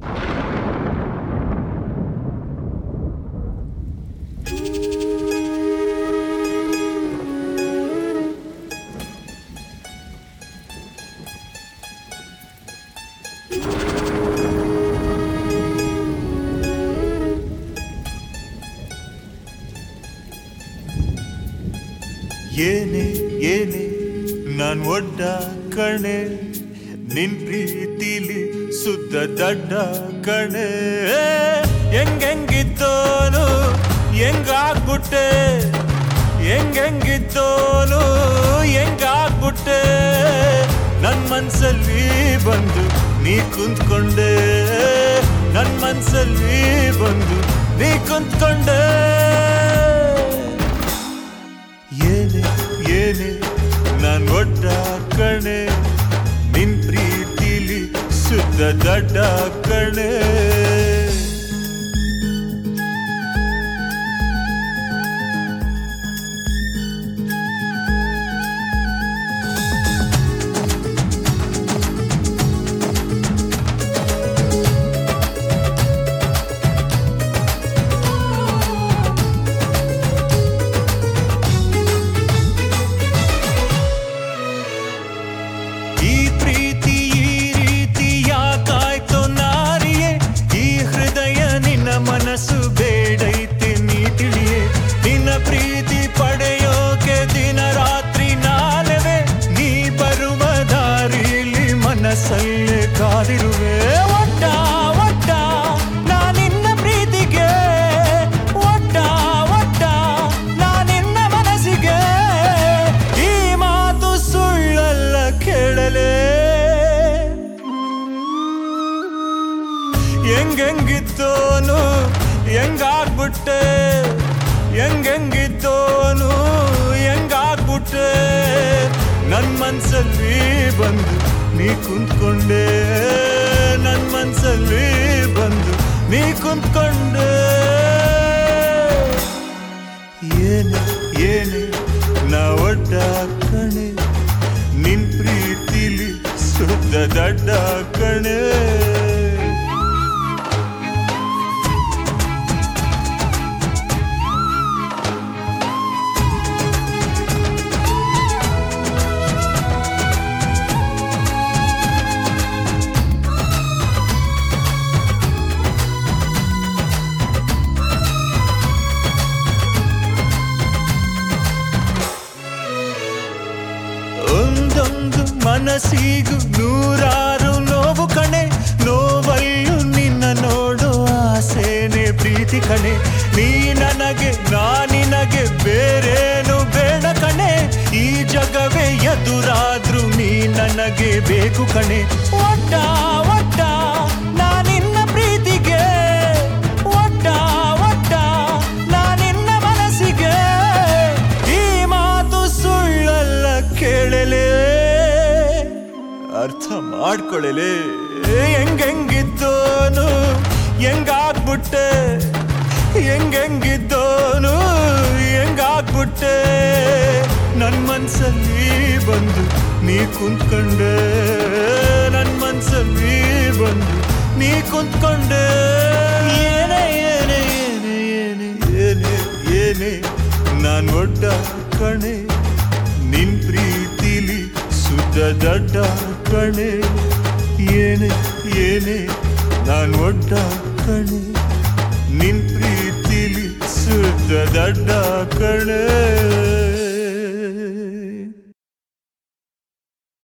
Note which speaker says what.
Speaker 1: ಏನೇ ಏನೇ ನಾನ್ ಒಡ್ಡ ಕಣೆ ನಿನ್ ಪ್ರೀತಿಲಿ ಸುದ್ದ ದಡ್ಡ ಕಣೆ ಹೆಂಗೆಂಗಿದ್ದೋನು ಹೆಂಗಾಗ್ಬಿಟ್ಟೆ ಹೆಂಗೆಂಗಿದ್ದೋನು ಹೆಂಗಾಗ್ಬಿಟ್ಟೆ ನನ್ ಮನ್ಸಲ್ಲಿ ಬಂದು ನೀ ಕುಂತ್ಕೊಂಡೆ ನನ್ ಮನ್ಸಲ್ಲಿ ಬಂದು ನೀ ಕುಂತ್ಕೊಂಡೆ ಏನೇ ಏನೇ ನಾನ್ ಒಡ್ಡ ಕಣೆ ನಿನ್ ಪ್ರೀತಿಲಿ ಸುದ್ದ ದಡ್ಡ ಕಣೆ ಈ ಪ್ರೀತಿ ಈ ರೀತಿ ಯಾಕಾಯ್ತು ನಾರಿಯೇ ಈ ಹೃದಯ ನಿನ್ನ ಮನಸ್ಸು ಬೇಡೈತೆ ನೀ ತಿಳಿಯೇ ನಿನ್ನ ಪ್ರೀತಿ ಪಡೆಯೋಕೆ ದಿನ ರಾತ್ರಿ ನಾಲವೇ ನೀ ಬರುವ ದಾರಿಯಲ್ಲಿ ಮನಸ್ಸಲ್ಲೇ ಕಾದಿರುವೆ ಒಟ್ಟ ಒಟ್ಟ ನಾನಿನ್ನ ಪ್ರೀತಿಗೆ ಒಟ್ಟ ಒಟ್ಟ ನಾನಿನ್ನ ಮನಸ್ಸಿಗೆ ಈ ಮಾತು ಸುಳ್ಳಲ್ಲ ಕೇಳಲೇ ಹೆಂಗೆಂಗಿದ್ದೋನು ಹೆಂಗಾಗ್ಬಿಟ್ಟೆ ಹೆಂಗೆಂಗಿದ್ದೋನು ಹೆಂಗಾಗ್ಬಿಟ್ಟೆ ನನ್ ಮನ್ಸಲ್ಲಿ ಬಂದು ನೀ ಕುಂತ್ಕೊಂಡೆ ನನ್ ಮನ್ಸಲ್ಲಿ ಬಂದು ನೀ ಕುಂತ್ಕೊಂಡೆ ಏನೇ ಏನೇ ನಾ ಒಡ್ಡ ಕಣೆ ನಿನ್ ಪ್ರೀತಿಲಿ ಸುದ್ದ ದಡ್ಡ ಕಣೆ ಒಂದೊಂದು ಮನಸ್ಸಿಗೂ ನೂರಾರು ನೋವು ಕಣೆ ನೋವಲ್ಲೂ ನಿನ್ನ ನೋಡೋ ಆಸೆನೆ ಪ್ರೀತಿ ಕಣೆ ನೀ ನನಗೆ ನಾ ನಿನಗೆ ಬೇರೇನು ಬೇಡ ಕಣೆ ಈ ಜಗವೇ ಎದುರಾದ್ರೂ ನೀ ನನಗೆ ಬೇಕು ಕಣೆ ಒಟ್ಟ ಒಟ್ಟ ನಾನಿನ್ನ ಪ್ರೀತಿಗೆ ಒಟ್ಟ ಒಟ್ಟ ನಾನಿನ್ನ ಮನಸ್ಸಿಗೆ ಈ ಮಾತು ಸುಳ್ಳಲ್ಲ ಕೇಳಲೇ ಅರ್ಥ ಮಾಡ್ಕೊಳ್ಳಲೇ ಹೆಂಗೆಂಗಿದ್ದೋನು ಹೆಂಗಾಗ್ಬಿಟ್ಟೆ ಹೆಂಗೆಂಗಿದ್ದೋನು ಹೆಂಗಾಗ್ಬಿಟ್ಟೆ ನನ್ ಮನ್ಸಲ್ಲಿ ಬಂದು ನೀ ಕುಂತ್ಕೊಂಡೆ ನನ್ ಮನ್ಸಲ್ಲಿ ಬಂದು ನೀ ಕುಂತ್ಕೊಂಡೆ ಏನೇ ಏನೇ ಏನೇ ಏನೇ ಏನೇ ಏನೇ ನಾನ್ ಒಡ್ಡ ಕಣೆ ನಿನ್ ಪ್ರೀತಿಲಿ ಸುದ್ದ ದಡ್ಡ ಕಣೆ ಏನೇ ಏನೇ ನಾನ್ ಒಡ್ಡ ಕಣೆ ನಿನ್ ಪ್ರೀತಿಲಿ ಸುದ್ದ ದಡ್ಡ ಕಣೆ